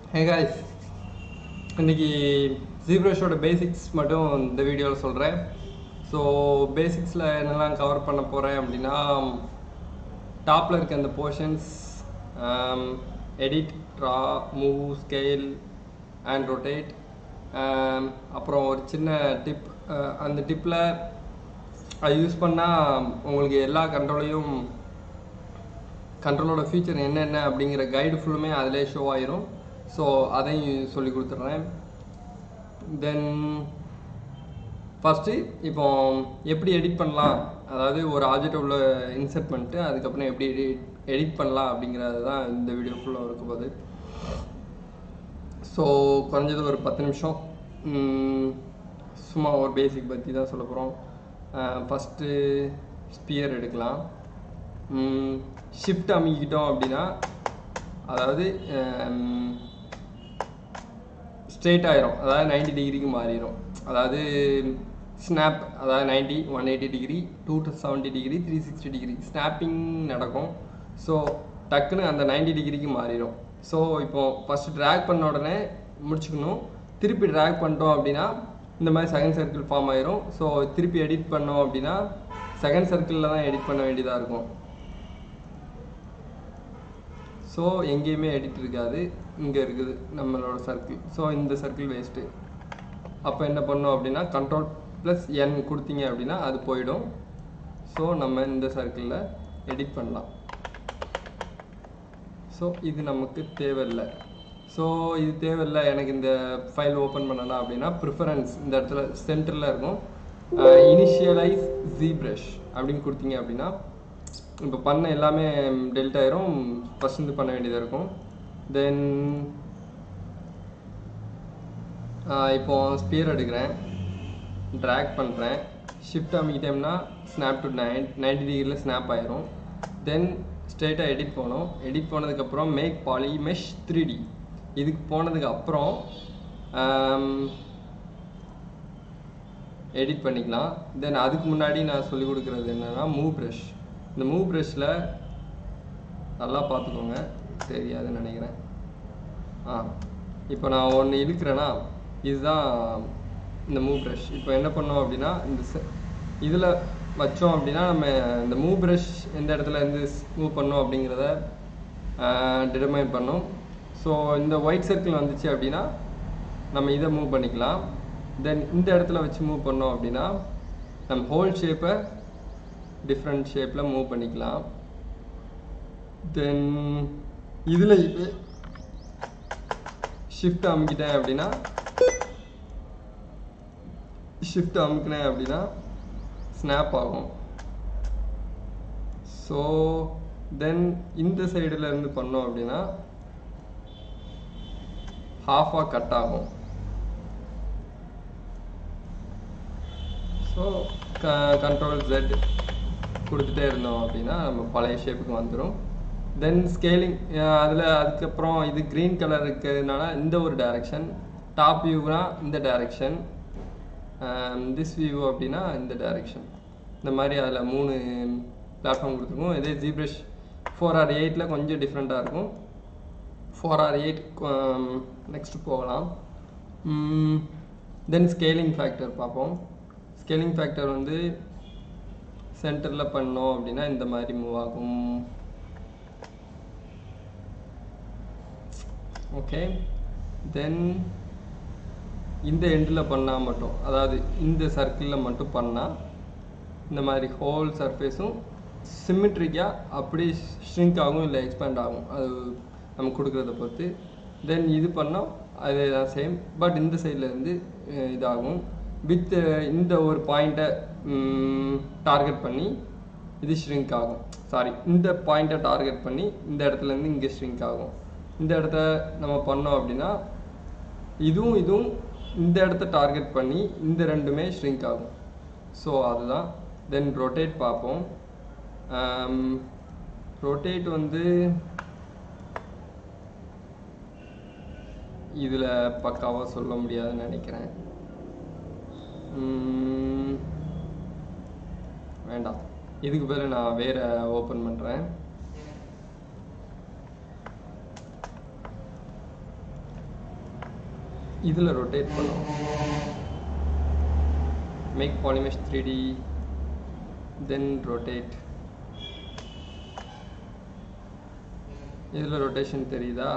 hey guys இன்னைக்கு ஜீப்ரஷோட basics மட்டும் இந்த வீடியோவில் சொல்கிறேன் ஸோ பேசிக்ஸில் என்னெல்லாம் கவர் பண்ண போகிறேன் அப்படின்னா டாப்பில் இருக்க அந்த portions edit draw move scale and rotate அப்புறம் ஒரு சின்ன டிப் அந்த டிப்பில் அது யூஸ் பண்ணால் உங்களுக்கு எல்லா கண்ட்ரோலையும் கண்ட்ரோலோட ஃபீச்சர் என்னென்ன அப்படிங்கிற கைடு ஃபுல்லுமே அதிலே ஷோ ஆயிரும் ஸோ அதையும் சொல்லி கொடுத்துட்றேன் தென் ஃபஸ்ட்டு இப்போ எப்படி எடிட் பண்ணலாம் அதாவது ஒரு ஆப்ஜெக்ட் உள்ள இன்சர்ட் பண்ணிட்டு அதுக்கப்புறம் எப்படி எடிட் எடிட் பண்ணலாம் அப்படிங்கிறது தான் இந்த வீடியோ ஃபுல்லாக இருக்க போகுது ஸோ குறைஞ்சது ஒரு பத்து நிமிஷம் ம், சும்மா ஒரு பேசிக் பற்றி தான் சொல்ல போகிறோம் ஃபஸ்ட்டு ஸ்பியர் எடுக்கலாம் ஷிஃப்ட் அமைக்கிட்டோம் அப்படின்னா அதாவது ஸ்ட்ரெயிட் ஆயிரும் அதாவது 90 டிகிரிக்கு மாறிடும் அதாவது ஸ்னாப் அதாவது 90 one eighty degree to two seventy degree three sixty degree snapping நடக்கும் ஸோ டக்குன்னு அந்த 90 டிகிரிக்கு மாறிடும் ஸோ இப்போ ஃபஸ்ட்டு ட்ராக் பண்ண உடனே முடிச்சுக்கணும் திருப்பி ட்ராக் பண்ணிட்டோம் அப்படின்னா இந்த மாதிரி செகண்ட் சர்க்கிள் ஃபார்ம் ஆயிரும் ஸோ திருப்பி எடிட் பண்ணோம் அப்படின்னா செகண்ட் சர்க்கிளில் தான் எடிட் பண்ண வேண்டியதாக இருக்கும் ஸோ எங்கேயுமே எடிட் இருக்காது இங்கே இருக்குது நம்மளோட சர்க்கிள் ஸோ இந்த சர்க்கிள் வேஸ்ட்டு அப்போ என்ன பண்ணோம் அப்படின்னா கண்ட்ரோல் ப்ளஸ் என் கொடுத்தீங்க அப்படின்னா அது போயிடும் ஸோ நம்ம இந்த சர்க்கிளில் எடிட் பண்ணலாம் ஸோ இது நமக்கு தேவையில்லை ஸோ இது தேவையில்லை எனக்கு இந்த ஃபைல் ஓப்பன் பண்ணலாம் அப்படின்னா ப்ரிஃபரன்ஸ் இந்த இடத்துல சென்டரில் இருக்கும் இனிஷியலைஸ் ஜீப்ரஷ் அப்படின்னு கொடுத்தீங்க அப்படின்னா இப்போ பண்ண எல்லாமே டெல்ட் ஆயிரும் ஃபர்ஸ்ட் இருந்து பண்ண வேண்டியதாக இருக்கும் தென் இப்போ ஸ்பியர் எடுக்கிறேன் ட்ராக் பண்ணுறேன் ஷிஃப்ட் அமைக்கிட்டோம்னா ஸ்னாப் டு நைன் நைன்டி டிகிரியில் ஸ்னாப் ஆயிரும் தென் ஸ்ட்ரெயிட்டாக எடிட் போகணும் எடிட் போனதுக்கப்புறம் make poly mesh three D இதுக்கு போனதுக்கு அப்புறம் எடிட் பண்ணிக்கலாம் தென் அதுக்கு முன்னாடி நான் சொல்லி கொடுக்குறது என்னென்னா மூவ் ப்ரஷ் இந்த மூவ் ப்ரஷில் நல்லா பார்த்துக்கோங்க தெரியாதுன்னு நினைக்கிறேன் ஆ இப்போ நான் ஒன்று இழுக்கிறேன்னா இதுதான் இந்த மூவ் ப்ரஷ் இப்போ என்ன பண்ணோம் அப்படின்னா இந்த இதில் வச்சோம் அப்படின்னா நம்ம இந்த மூவ் ப்ரஷ் எந்த இடத்துல இருந்து மூவ் பண்ணோம் அப்படிங்கிறத டிட்டர்மைன் பண்ணோம் ஸோ இந்த ஒயிட் சர்க்கிள் வந்துச்சு அப்படின்னா நம்ம இதை மூவ் பண்ணிக்கலாம் தென் இந்த இடத்துல வச்சு மூவ் பண்ணோம் அப்படின்னா நம்ம ஹோல் ஷேப்பை டிஃப்ரெண்ட் ஷேப்பில் மூவ் பண்ணிக்கலாம் தென் இதில் ஷிஃப்ட் அமுக்கிட்டேன் அப்படின்னா ஷிஃப்ட் அமுக்கினேன் அப்படின்னா ஸ்னாப் ஆகும் ஸோ தென் இந்த சைடில் இருந்து பண்ணோம் அப்படின்னா ஹாஃபாக கட் ஆகும் ஸோ கண்ட்ரோல் ஜெட் கொடுத்துட்டே இருந்தோம் அப்படின்னா நம்ம பழைய ஷேப்புக்கு வந்துடும் தென் ஸ்கேலிங் அதில் அதுக்கப்புறம் இது க்ரீன் கலர் இருக்கிறதுனால இந்த ஒரு டைரக்ஷன் டாப் வியூனா இந்த டைரக்ஷன் திஸ் வியூ அப்படின்னா இந்த டைரக்ஷன் இந்த மாதிரி அதில் மூணு பிளாட்ஃபார்ம் கொடுத்துருக்கோம் இதே ஜிப்ரஷ் ஃபோர் ஆர் எயிட்டில் கொஞ்சம் டிஃப்ரெண்ட்டாக இருக்கும் ஃபோர் ஆர் எயிட் நெக்ஸ்ட் போகலாம் தென் ஸ்கேலிங் ஃபேக்டர் பார்ப்போம் ஸ்கேலிங் ஃபேக்டர் வந்து சென்டரில் பண்ணோம் அப்படின்னா இந்த மாதிரி மூவ் ஆகும் ஓகே தென் இந்த எண்டில் பண்ணால் மட்டும் அதாவது இந்த சர்க்கிளில் மட்டும் பண்ணால் இந்த மாதிரி ஹோல் சர்ஃபேஸும் சிம்மெட்ரிக்காக அப்படி ஷ்ரிங்க் ஆகும் இல்லை எக்ஸ்பேண்ட் ஆகும் அது நம்ம கொடுக்குறத பொறுத்து தென் இது பண்ணால் அதே தான் சேம் பட் இந்த சைடில் இருந்து இதாகும் வித் இந்த ஒரு பாயிண்ட்டை டார்கெட் பண்ணி இது ஷ்ரிங்க் ஆகும் சாரி இந்த பாயிண்ட்டை டார்கெட் பண்ணி இந்த இடத்துலேருந்து இங்கே ஷ்ரிங்க் ஆகும் இந்த இடத்த நம்ம பண்ணோம் அப்படின்னா இதுவும் இதுவும் இந்த இடத்த டார்கெட் பண்ணி இந்த ரெண்டுமே ஷ்ரிங்க் ஆகும் ஸோ அதுதான் தென் ரொட்டேட் பார்ப்போம் ரொட்டேட் வந்து இதில் பக்காவாக சொல்ல முடியாதுன்னு நினைக்கிறேன் உம், வேண்டாம் இதுக்கு பதில் நான் வேற ஓப்பன் பண்ணுறேன் இதில் ரொட்டேட் பண்ணுவோம் make polymesh three D then rotate இதில் ரொட்டேஷன் தெரியுதா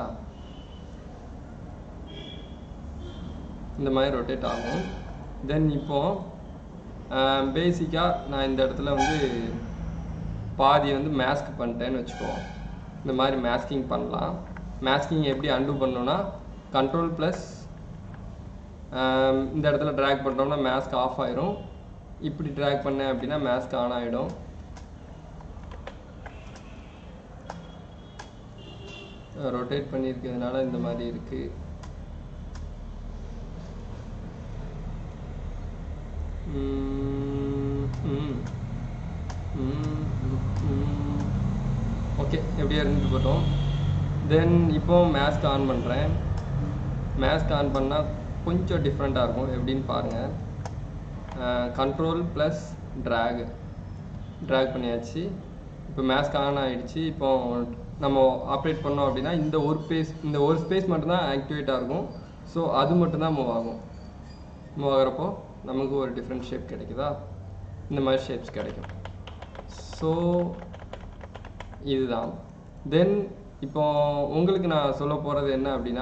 இந்த மாதிரி ரொட்டேட் ஆகும் தென் இப்போ பேசிக்காக நான் இந்த இடத்துல வந்து பாதி வந்து மேஸ்க் பண்ணிட்டேன்னு வச்சுக்கோ இந்த மாதிரி மேஸ்கிங் பண்ணலாம் மேஸ்கிங் எப்படி அண்டு பண்ணணும்னா கண்ட்ரோல் ப்ளஸ் இந்த இடத்துல ட்ராக் பண்ணுறோம்னா மேஸ்க் ஆஃப் ஆயிரும் இப்படி ட்ராக் பண்ணேன் அப்படின்னா மேஸ்க் ஆன் ஆகிடும் ரொட்டேட் பண்ணியிருக்கிறதுனால இந்த மாதிரி இருக்குது ஓகே எப்படியா இருந்துட்டு போட்டோம் தென் இப்போ மேஸ்க் ஆன் பண்ணுறேன் மேஸ்க் ஆன் பண்ணால் கொஞ்சம் டிஃப்ரெண்ட்டாக இருக்கும் எப்படின்னு பாருங்கள் கண்ட்ரோல் ப்ளஸ் ட்ராக் ட்ராக் பண்ணியாச்சு இப்போ மேஸ்க் ஆன் ஆகிடுச்சு இப்போ நம்ம ஆப்ரேட் பண்ணோம் அப்படின்னா இந்த ஒரு ஸ்பேஸ் இந்த ஒரு ஸ்பேஸ் மட்டும்தான் ஆக்டிவேட்டாக இருக்கும் ஸோ அது மட்டும்தான் மூவ் ஆகும் மூவ் ஆகிறப்போ நமக்கு ஒரு டிஃப்ரெண்ட் ஷேப் கிடைக்குதா இந்த மாதிரி ஷேப்ஸ் கிடைக்கும் ஸோ இதுதான் தென் இப்போ உங்களுக்கு நான் சொல்ல போகிறது என்ன அப்படின்னா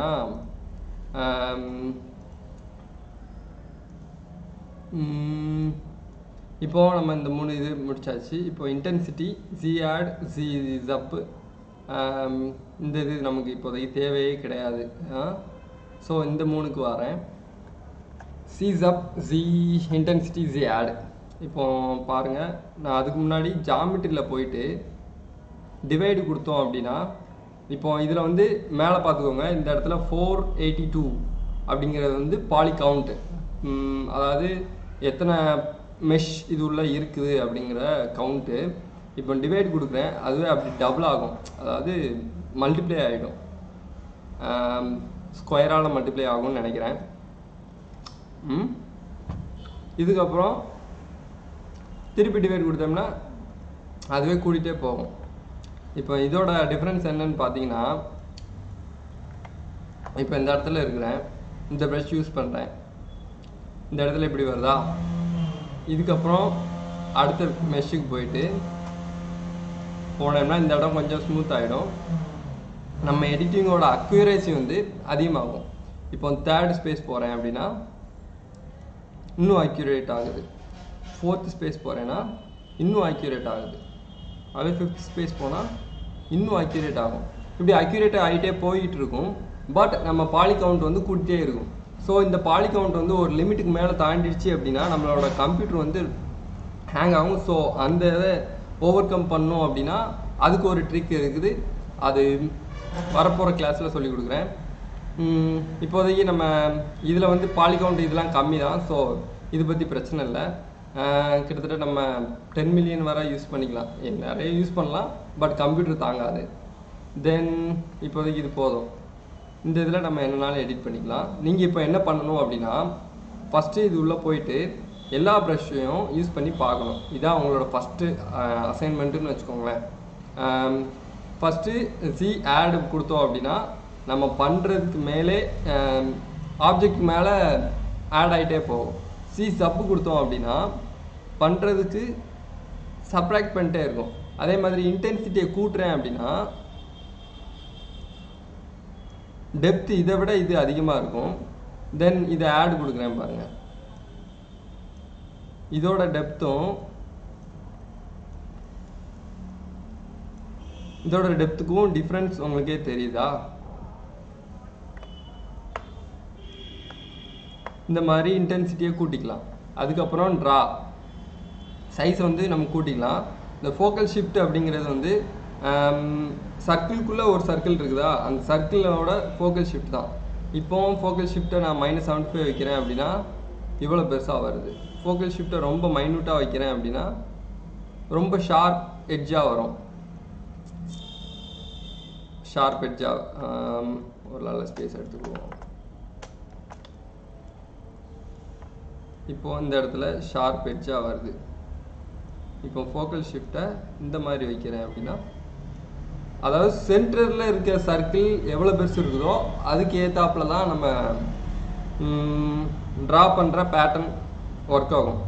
இப்போ நம்ம இந்த மூணு இது முடிச்சாச்சு இப்போ இன்டென்சிட்டி ஜி ஆட் ஜி ஜப்பு இந்த இது நமக்கு இப்போதைக்கு தேவையே கிடையாது ஸோ இந்த மூணுக்கு வரேன் சி ஜப் ஜி இன்டென்சிட்டி ஜி ஆட் இப்போ பாருங்கள் நான் அதுக்கு முன்னாடி ஜாமெட்ரியில் போயிட்டு டிவைடு கொடுத்தோம் அப்படின்னா இப்போ இதில் வந்து மேலே பார்த்துக்கோங்க இந்த இடத்துல ஃபோர் எயிட்டி டூ அப்படிங்கிறது வந்து பாலி கவுண்ட்டு அதாவது எத்தனை மெஷ் இது உள்ள இருக்குது அப்படிங்கிற கவுண்ட்டு இப்போ டிவைட் கொடுக்குறேன் அதுவே அப்படி டபுள் ஆகும் அதாவது மல்டிப்ளை ஆகிடும் ஸ்கொயரால் மல்டிப்ளை ஆகும்னு நினைக்கிறேன் ம் இதுக்கப்புறம் திருப்பி டிவைட் கொடுத்தோம்னா அதுவே கூட்டிகிட்டே போகும் இப்போ இதோட டிஃப்ரென்ஸ் என்னன்னு பார்த்தீங்கன்னா இப்போ இந்த இடத்துல இருக்கிறேன் இந்த ப்ரஷ் யூஸ் பண்ணுறேன் இந்த இடத்துல இப்படி வருதா இதுக்கப்புறம் அடுத்த மெஷ்ஷுக்கு போயிட்டு போனோம்னா இந்த இடம் கொஞ்சம் ஸ்மூத் ஆகிடும் நம்ம எடிட்டிங்கோட அக்யூரேசி வந்து அதிகமாகும் இப்போ தேர்ட் ஸ்பேஸ் போகிறேன் அப்படின்னா இன்னும் அக்யூரேட் ஆகுது ஃபோர்த் ஸ்பேஸ் போகிறேன்னா இன்னும் அக்யூரேட் ஆகுது அதே ஃபிஃப்த் ஸ்பேஸ் போனால் இன்னும் அக்யூரேட் ஆகும் இப்படி அக்யூரேட் ஆகிட்டே போயிட்டு இருக்கும் பட் நம்ம பாலி கவுண்ட் வந்து கூட்டிகிட்டே இருக்கும் ஸோ இந்த பாலி கவுண்ட் வந்து ஒரு லிமிட்டுக்கு மேலே தாண்டிடுச்சு அப்படின்னா நம்மளோட கம்ப்யூட்டர் வந்து ஹேங் ஆகும் ஸோ அந்த இதை ஓவர் கம் பண்ணோம் அப்படின்னா அதுக்கு ஒரு ட்ரிக் இருக்குது அது வரப்போகிற கிளாஸில் சொல்லி கொடுக்குறேன் இப்போதைக்கு நம்ம இதில் வந்து பாலி கவுண்ட் இதெல்லாம் கம்மி தான் ஸோ இது பற்றி பிரச்சனை இல்லை கிட்டத்தட்ட நம்ம டென் மில்லியன் வரை யூஸ் பண்ணிக்கலாம் நிறைய யூஸ் பண்ணலாம் பட் கம்ப்யூட்டர் தாங்காது தென் இப்போதைக்கு இது போதும் இந்த இதில் நம்ம என்னனாலும் எடிட் பண்ணிக்கலாம் நீங்கள் இப்போ என்ன பண்ணணும் அப்படின்னா ஃபஸ்ட்டு இது உள்ளே போயிட்டு எல்லா ப்ரஷ்ஷையும் யூஸ் பண்ணி பார்க்கணும் இதான் உங்களோட ஃபஸ்ட்டு அசைன்மெண்ட்டுன்னு வச்சுக்கோங்களேன் ஃபஸ்ட்டு ஜி ஆட் கொடுத்தோம் அப்படின்னா நம்ம பண்ணுறதுக்கு மேலே ஆப்ஜெக்ட் மேலே ஆட் ஆகிட்டே போகும் சி சப்பு கொடுத்தோம் அப்படின்னா பண்ணுறதுக்கு சப்ராக்ட் பண்ணிட்டே இருக்கும் அதே மாதிரி இன்டென்சிட்டியை கூட்டுறேன் அப்படின்னா டெப்த் இதை விட இது அதிகமாக இருக்கும் தென் இதை ஆட் கொடுக்குறேன் பாருங்கள் இதோட டெப்த்தும் இதோட டெப்த்துக்கும் டிஃப்ரென்ஸ் உங்களுக்கே தெரியுதா இந்த மாதிரி இன்டென்சிட்டியை கூட்டிக்கலாம் அதுக்கப்புறம் ட்ரா சைஸ் வந்து நம்ம கூட்டிக்கலாம் இந்த ஃபோக்கல் ஷிஃப்ட் அப்படிங்கிறது வந்து சர்க்கிள்குள்ளே ஒரு சர்க்கிள் இருக்குதா அந்த சர்க்கிளோட ஃபோக்கல் ஷிஃப்ட் தான் இப்போவும் ஃபோக்கல் ஷிஃப்ட்டை நான் மைனஸ் செவன்ட்டி ஃபைவ் வைக்கிறேன் அப்படின்னா இவ்வளோ பெருசாக வருது ஃபோக்கல் ஷிஃப்ட்டை ரொம்ப மைன்யூட்டாக வைக்கிறேன் அப்படின்னா ரொம்ப ஷார்ப் எட்ஜாக வரும் ஷார்ப் எட்ஜாக ஒரு நல்ல ஸ்பேஸ் எடுத்துக்குவோம் இப்போ இந்த இடத்துல ஷார்ப் எட்ஜாக வருது இப்போ ஃபோக்கல் ஷிஃப்ட்டை இந்த மாதிரி வைக்கிறேன் அப்படின்னா அதாவது சென்டரில் இருக்கிற சர்க்கிள் எவ்வளோ பெருசு இருக்குதோ அதுக்கு ஏற்றாப்புல தான் நம்ம ட்ரா பண்ணுற பேட்டர்ன் ஒர்க் ஆகும்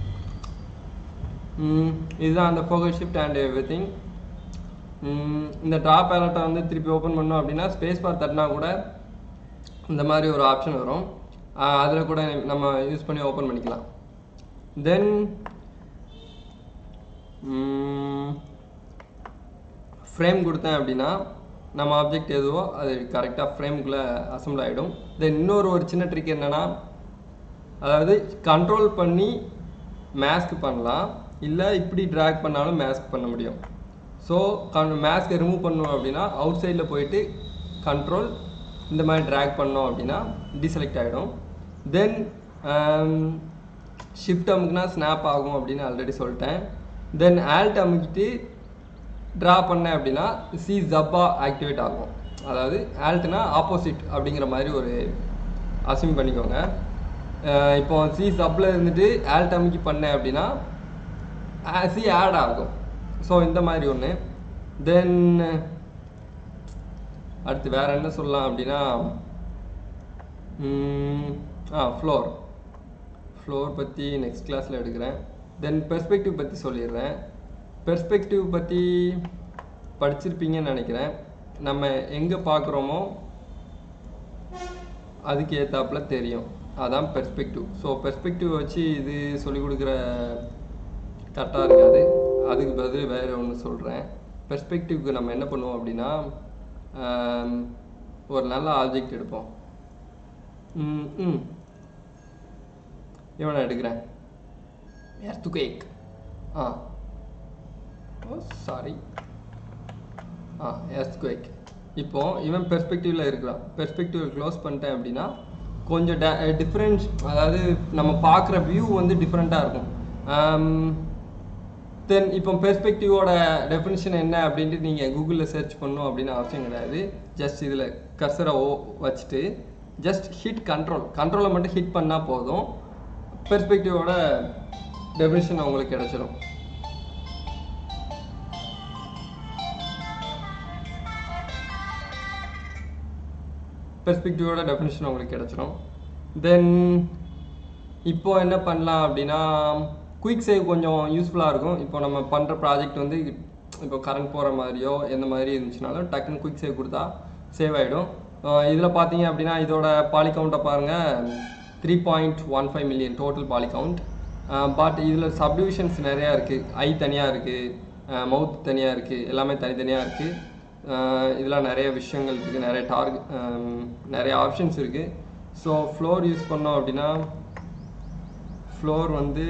ம், இதுதான் அந்த focus shift and everything இந்த ட்ரா பேலட்டை வந்து திருப்பி ஓப்பன் பண்ணோம் அப்படின்னா ஸ்பேஸ் பார் தட்டினா கூட இந்த மாதிரி ஒரு ஆப்ஷன் வரும் அதில் கூட நம்ம யூஸ் பண்ணி ஓப்பன் பண்ணிக்கலாம் தென் ஃப்ரேம் கொடுத்தேன் அப்படின்னா நம்ம ஆப்ஜெக்ட் எதுவோ அது கரெக்டாக ஃப்ரேமுக்குள்ளே அசம்பிள் ஆகிடும் தென் இன்னொரு ஒரு சின்ன ட்ரிக் என்னென்னா அதாவது கண்ட்ரோல் பண்ணி மேஸ்க் பண்ணலாம் இல்லை இப்படி ட்ராக் பண்ணாலும் மேஸ்க் பண்ண முடியும் ஸோ கன் மேஸ்க்கை ரிமூவ் பண்ணோம் அப்படின்னா அவுட் சைடில் போயிட்டு கண்ட்ரோல் இந்த மாதிரி ட்ராக் பண்ணோம் அப்படின்னா டிசெலக்ட் ஆகிடும் தென் ஷிஃப்ட் அமுக்குனா ஸ்னாப் ஆகும் அப்படின்னு ஆல்ரெடி சொல்லிட்டேன் தென் ஆல்ட் அமுக்கிட்டு ட்ரா பண்ணேன் அப்படின்னா சி ஜப்பா ஆக்டிவேட் ஆகும் அதாவது ஆல்ட்னா ஆப்போசிட் அப்படிங்கிற மாதிரி ஒரு அசிம் பண்ணிக்கோங்க அஹ் இப்போ சி சப்பில் இருந்துட்டு ஆல்ட் அமுக்கி பண்ணேன் அப்படின்னா சி ஆட் ஆகும் ஸோ இந்த மாதிரி ஒன்று தென் அடுத்து வேற என்ன சொல்லலாம் அப்படின்னா ம், ஆ ஃப்ளோர் ஃப்ளோர் பற்றி நெக்ஸ்ட் கிளாஸில் எடுக்கிறேன் தென் பெர்ஸ்பெக்டிவ் பற்றி சொல்லிடுறேன் பெர்ஸ்பெக்டிவ் பற்றி படிச்சிருப்பீங்கன்னு நினைக்கிறேன் நம்ம எங்கே பார்க்குறோமோ அதுக்கு ஏத்தாப்புல தெரியும் அதான் பெர்ஸ்பெக்டிவ் ஸோ பெர்ஸ்பெக்டிவ் வச்சு இது சொல்லிக் கொடுக்குற கரெக்டாக இருக்காது அதுக்கு பதில் வேறு ஒன்று சொல்கிறேன் பெர்ஸ்பெக்டிவ்க்கு நம்ம என்ன பண்ணுவோம் அப்படின்னா ஆம், ஒரு நல்ல ஆப்ஜெக்ட் எடுப்போம் ம் ம் இவனை எடுக்கிறேன் எர்த்துகேக் ஆ ஓ சாரி ஆ எர்த்குவேக் இப்போ இவன் பெர்ஸ்பெக்டிவ்ல இருக்கிறான் பெர்ஸ்பெக்டிவ் க்ளோஸ் பண்ணிட்டேன் அப்படின்னா கொஞ்சம் டிஃப்ரெண்ட் அதாவது நம்ம பார்க்குற வியூ வந்து டிஃப்ரெண்ட்டாக இருக்கும் தென் இப்போ பெர்ஸ்பெக்டிவோட டெஃபினிஷன் என்ன அப்படின்ட்டு நீங்கள் கூகுளில் சர்ச் பண்ணணும் அப்படின்னு அவசியம் கிடையாது ஜஸ்ட் இதில் கர்சரை ஓ வச்சுட்டு ஜஸ்ட் ஹிட் கண்ட்ரோல் கண்ட்ரோலை மட்டும் ஹிட் பண்ணால் போதும் பெர்ஸ்பெக்டிவோட டெஃபினிஷன் உங்களுக்கு கிடைச்சிடும் பெர்ஸ்பெக்டிவோட டெஃபினிஷன் உங்களுக்கு கிடச்சிரும் தென் இப்போ என்ன பண்ணலாம் அப்படின்னா குயிக் சேவ் கொஞ்சம் யூஸ்ஃபுல்லாக இருக்கும் இப்போ நம்ம பண்ணுற ப்ராஜெக்ட் வந்து இப்போ கரண்ட் போகிற மாதிரியோ எந்த மாதிரி இருந்துச்சுனாலும் டக்குன்னு குயிக் சேவ் கொடுத்தா சேவ் ஆகிடும் இதில் பார்த்தீங்க அப்படின்னா இதோட பாலி கவுண்ட்டை பாருங்கள் three point one five million total poly count but இதில் சப்டிவிஷன்ஸ் நிறையா இருக்குது ஐ தனியாக இருக்குது மவுத் தனியாக இருக்குது எல்லாமே தனித்தனியாக இருக்குது இதில் நிறைய விஷயங்கள் இருக்குது நிறைய டார்க் நிறைய ஆப்ஷன்ஸ் இருக்குது ஸோ ஃப்ளோர் யூஸ் பண்ணோம் அப்படின்னா ஃப்ளோர் வந்து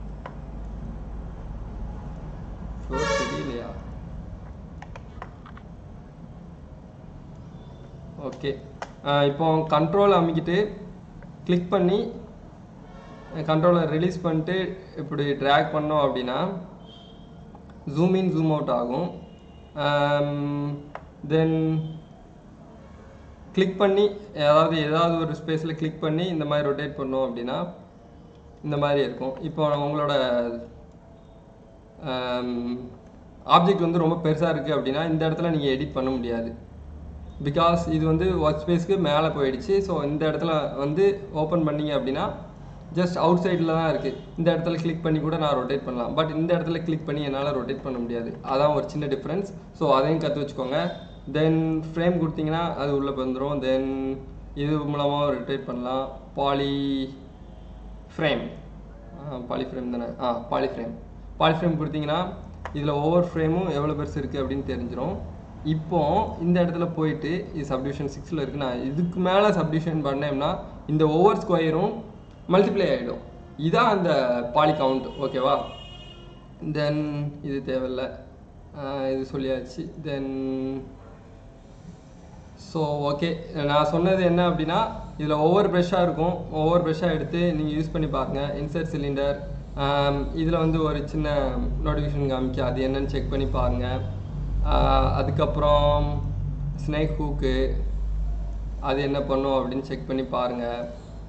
ஃப்ளோர் தெரியலையா ஓகே இப்போ கண்ட்ரோல் அமைக்கிட்டு கிளிக் பண்ணி கண்ட்ரோலை ரிலீஸ் பண்ணிட்டு இப்படி ட்ராக் பண்ணோம் அப்படின்னா ஜூம் இன் ஜூம் அவுட் ஆகும் தென் கிளிக் பண்ணி ஏதாவது ஏதாவது ஒரு ஸ்பேஸில் கிளிக் பண்ணி இந்த மாதிரி ரொட்டேட் பண்ணோம் அப்படின்னா இந்த மாதிரி இருக்கும் இப்போ உங்களோட ஆப்ஜெக்ட் வந்து ரொம்ப பெருசாக இருக்குது அப்படின்னா இந்த இடத்துல நீங்கள் எடிட் பண்ண முடியாது பிகாஸ் இது வந்து ஒர்க் ஸ்பேஸ்க்கு மேலே போயிடுச்சு ஸோ இந்த இடத்துல வந்து ஓப்பன் பண்ணீங்க அப்படின்னா ஜஸ்ட் அவுட் சைடில் தான் இருக்குது இந்த இடத்துல கிளிக் பண்ணி கூட நான் ரொட்டேட் பண்ணலாம் பட் இந்த இடத்துல கிளிக் பண்ணி என்னால் ரொட்டேட் பண்ண முடியாது அதான் ஒரு சின்ன டிஃப்ரென்ஸ் ஸோ அதையும் கற்று வச்சுக்கோங்க தென் ஃப்ரேம் கொடுத்தீங்கன்னா அது உள்ளே வந்துடும் தென் இது மூலமாக ரொட்டேட் பண்ணலாம் பாலி ஃப்ரேம் பாலி ஃப்ரேம் தானே ஆ பாலி ஃப்ரேம் பாலி ஃப்ரேம் கொடுத்தீங்கன்னா இதில் ஒவ்வொரு ஃப்ரேமும் எவ்வளோ பெருசு இருக்குது அப்படின்னு தெரிஞ்சிடும் இப்போ இந்த இடத்துல போயிட்டு இது சப்டிவிஷன் சிக்ஸில் இருக்கு நான் இதுக்கு மேலே சப்டிவிஷன் பண்ணேன்னா இந்த ஒவ்வொரு ஸ்கொயரும் மல்டிப்ளை ஆகிடும் இதான் அந்த பாலி கவுண்ட் ஓகேவா தென் இது தேவையில்ல ஆஹ் இது சொல்லியாச்சு தென் ஸோ ஓகே நான் சொன்னது என்ன அப்படின்னா இதில் ஒவ்வொரு ப்ரெஷ்ஷாக இருக்கும் ஒவ்வொரு ப்ரெஷ்ஷாக எடுத்து நீங்கள் யூஸ் பண்ணி பாருங்கள் இன்சர்ட் சிலிண்டர் இதில் வந்து ஒரு சின்ன நோட்டிஃபிகேஷன் காமிக்க அது என்னன்னு செக் பண்ணி பாருங்கள் அதுக்கப்புறம் ஸ்னேக் ஹூக்கு அது என்ன பண்ணும் அப்படின்னு செக் பண்ணி பாருங்கள்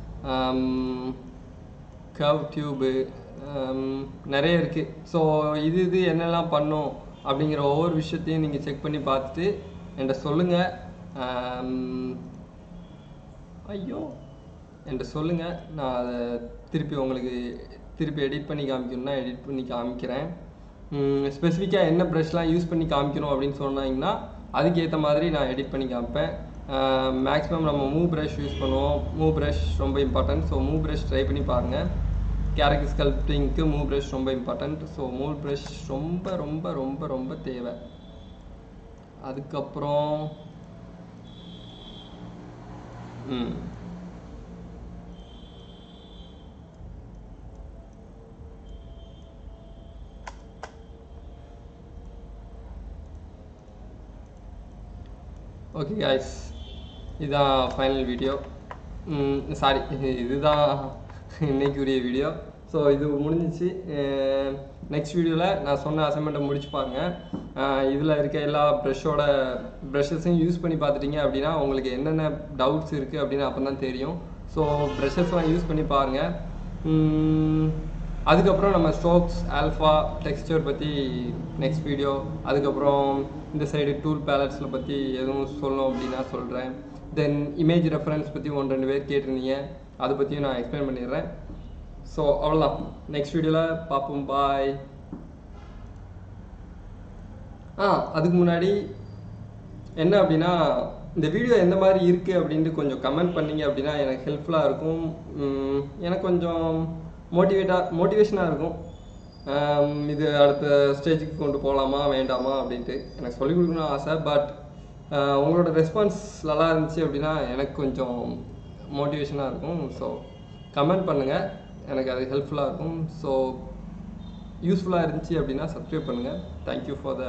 கவ் டியூபு நிறைய இருக்குது ஸோ இது இது என்னெல்லாம் பண்ணும் அப்படிங்கிற ஒவ்வொரு விஷயத்தையும் நீங்கள் செக் பண்ணி பார்த்துட்டு என்கிட்ட சொல்லுங்கள் ஐயோ என்கிட்ட சொல்லுங்கள் நான் அதை திருப்பி உங்களுக்கு திருப்பி எடிட் பண்ணி காமிக்கணும்னா எடிட் பண்ணி காமிக்கிறேன் ஸ்பெசிஃபிக்காக என்ன ப்ரஷ்லாம் யூஸ் பண்ணி காமிக்கணும் அப்படின்னு சொன்னாங்கன்னா அதுக்கேற்ற மாதிரி நான் எடிட் பண்ணி காமிப்பேன் மேக்ஸிமம் நம்ம மூவ் ப்ரஷ் யூஸ் பண்ணுவோம் மூவ் ப்ரஷ் ரொம்ப important so move brush try பண்ணி பாருங்கள் கேரக்டர் ஸ்கல்ப்டிங்க்கு மூவ் ப்ரஷ் ரொம்ப இம்பார்ட்டன்ட் ஸோ மூவ் ப்ரஷ் ரொம்ப ரொம்ப ரொம்ப ரொம்ப தேவை அதுக்கப்புறம் ம் ஓகே காய்ஸ் இதுதான் ஃபைனல் வீடியோ சாரி இதுதான் இன்னைக்குரிய வீடியோ ஸோ இது முடிஞ்சிச்சு நெக்ஸ்ட் வீடியோவில் நான் சொன்ன அசைன்மெண்ட்டை முடிச்சு பாருங்க இதில் இருக்க எல்லா ப்ரஷோட ப்ரஷஸையும் யூஸ் பண்ணி பார்த்துட்டீங்க அப்படின்னா உங்களுக்கு என்னென்ன டவுட்ஸ் இருக்குது அப்படின்னு அப்போ தான் தெரியும் ஸோ ப்ரஷஸ்லாம் யூஸ் பண்ணி பாருங்கள் அதுக்கப்புறம் நம்ம ஸ்ட்ரோக்ஸ் ஆல்ஃபா டெக்ஸ்டர் பற்றி நெக்ஸ்ட் வீடியோ அதுக்கப்புறம் இந்த சைடு டூல் பேலட்ஸில் பற்றி எதுவும் சொல்லணும் அப்படின்னா சொல்கிறேன் தென் இமேஜ் ரெஃபரன்ஸ் பற்றி ஒன்று ரெண்டு பேர் கேட்டிருந்தீங்க அதை பற்றியும் நான் எக்ஸ்பிளைன் பண்ணிடுறேன் ஸோ அவ்வளோதான் நெக்ஸ்ட் வீடியோவில் பார்ப்போம் பாய் ஆ அதுக்கு முன்னாடி என்ன அப்படின்னா இந்த வீடியோ எந்த மாதிரி இருக்குது அப்படின்ட்டு கொஞ்சம் கமெண்ட் பண்ணீங்க அப்படின்னா எனக்கு ஹெல்ப்ஃபுல்லாக இருக்கும் உம், எனக்கு கொஞ்சம் மோட்டிவேட்டாக மோட்டிவேஷனாக இருக்கும் ஆம், இது அடுத்த ஸ்டேஜுக்கு கொண்டு போகலாமா வேண்டாமா அப்படின்ட்டு எனக்கு சொல்லிக் கொடுக்கணும்னு ஆசை பட் உங்களோட ரெஸ்பான்ஸ் நல்லா இருந்துச்சு அப்படின்னா எனக்கு கொஞ்சம் மோட்டிவேஷனாக இருக்கும் ஸோ கமெண்ட் பண்ணுங்கள் எனக்கு அது ஹெல்ப்ஃபுல்லாக இருக்கும் ஸோ யூஸ்ஃபுல்லாக இருந்துச்சு அப்படின்னா சப்ஸ்கிரைப் பண்ணுங்கள் thank you for the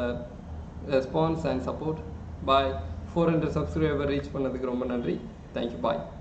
response and support bye four hundred subscriber reach பண்ணதுக்கு ரொம்ப நன்றி தேங்க்யூ பாய்